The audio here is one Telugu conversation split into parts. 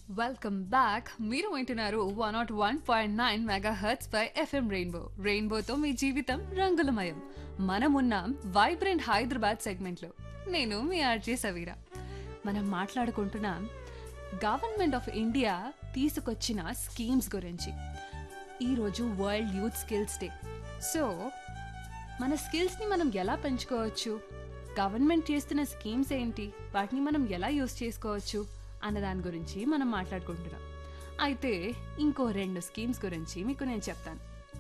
వెల్కమ్ బ్యాక్ మీరు వింటున్నారు one naught one point nine megahertz by FM rainbow రెయిన్బోతో మీ జీవితం రంగులమయం మనమున్నాం వైబ్రెంట్ హైదరాబాద్ సెగ్మెంట్లో నేను మీ ఆర్జే సవీరా మనం మాట్లాడుకుంటున్నాం గవర్నమెంట్ ఆఫ్ ఇండియా తీసుకొచ్చిన స్కీమ్స్ గురించి ఈరోజు world youth skills day so మన స్కిల్స్ని మనం ఎలా పెంచుకోవచ్చు గవర్నమెంట్ చేస్తున్న స్కీమ్స్ ఏంటి వాటిని మనం ఎలా యూస్ చేసుకోవచ్చు అన్న దాని గురించి మనం మాట్లాడుకుంటున్నాం అయితే ఇంకో రెండు స్కీమ్స్ గురించి మీకు నేను చెప్తాను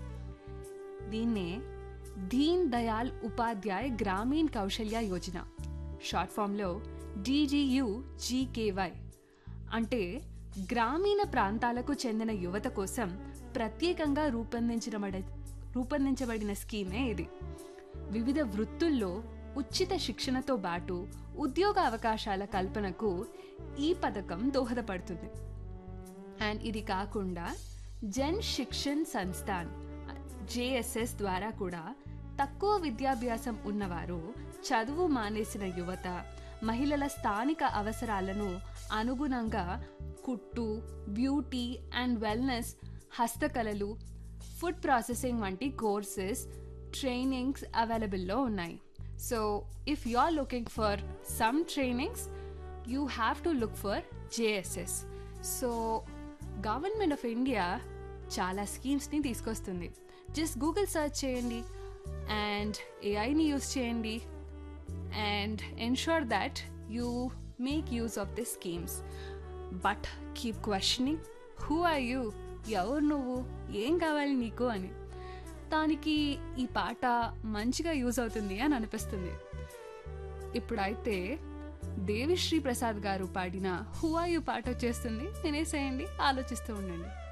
దీన్నే దీన్ దయాల్ ఉపాధ్యాయ్ గ్రామీణ్ కౌశల్య యోజన షార్ట్ ఫామ్లో డీజీయు జీకేవై అంటే గ్రామీణ ప్రాంతాలకు చెందిన యువత కోసం ప్రత్యేకంగా రూపొందించబడ రూపొందించబడిన స్కీమే ఇది వివిధ వృత్తుల్లో ఉచిత శిక్షణతో పాటు ఉద్యోగ అవకాశాల కల్పనకు ఈ పథకం దోహదపడుతుంది అండ్ ఇది కాకుండా జన్ శిక్షణ్ సంస్థాన్ జేఎస్ఎస్ ద్వారా కూడా తక్కువ విద్యాభ్యాసం ఉన్నవారు చదువు మానేసిన యువత మహిళల స్థానిక అవసరాలను అనుగుణంగా కుట్టు బ్యూటీ అండ్ వెల్నెస్ హస్తకళలు ఫుడ్ ప్రాసెసింగ్ వంటి కోర్సెస్ ట్రైనింగ్స్ అవైలబుల్లో ఉన్నాయి so if you are looking for some trainings you have to look for JSS so government of India చాలా స్కీమ్స్ని తీసుకొస్తుంది జస్ట్ గూగుల్ సర్చ్ చేయండి అండ్ ఏఐని యూస్ చేయండి and ensure that you make use of the schemes but keep questioning who are you ఎవరు నువ్వు ఏం కావాలి నీకు అని దానికి ఈ పాట మంచిగా యూజ్ అవుతుంది అని అనిపిస్తుంది ఇప్పుడైతే దేవిశ్రీ ప్రసాద్ గారు పాడిన హూ ఆర్ యూ పాట వచ్చేస్తుంది వినేసేయండి ఆలోచిస్తూ ఉండండి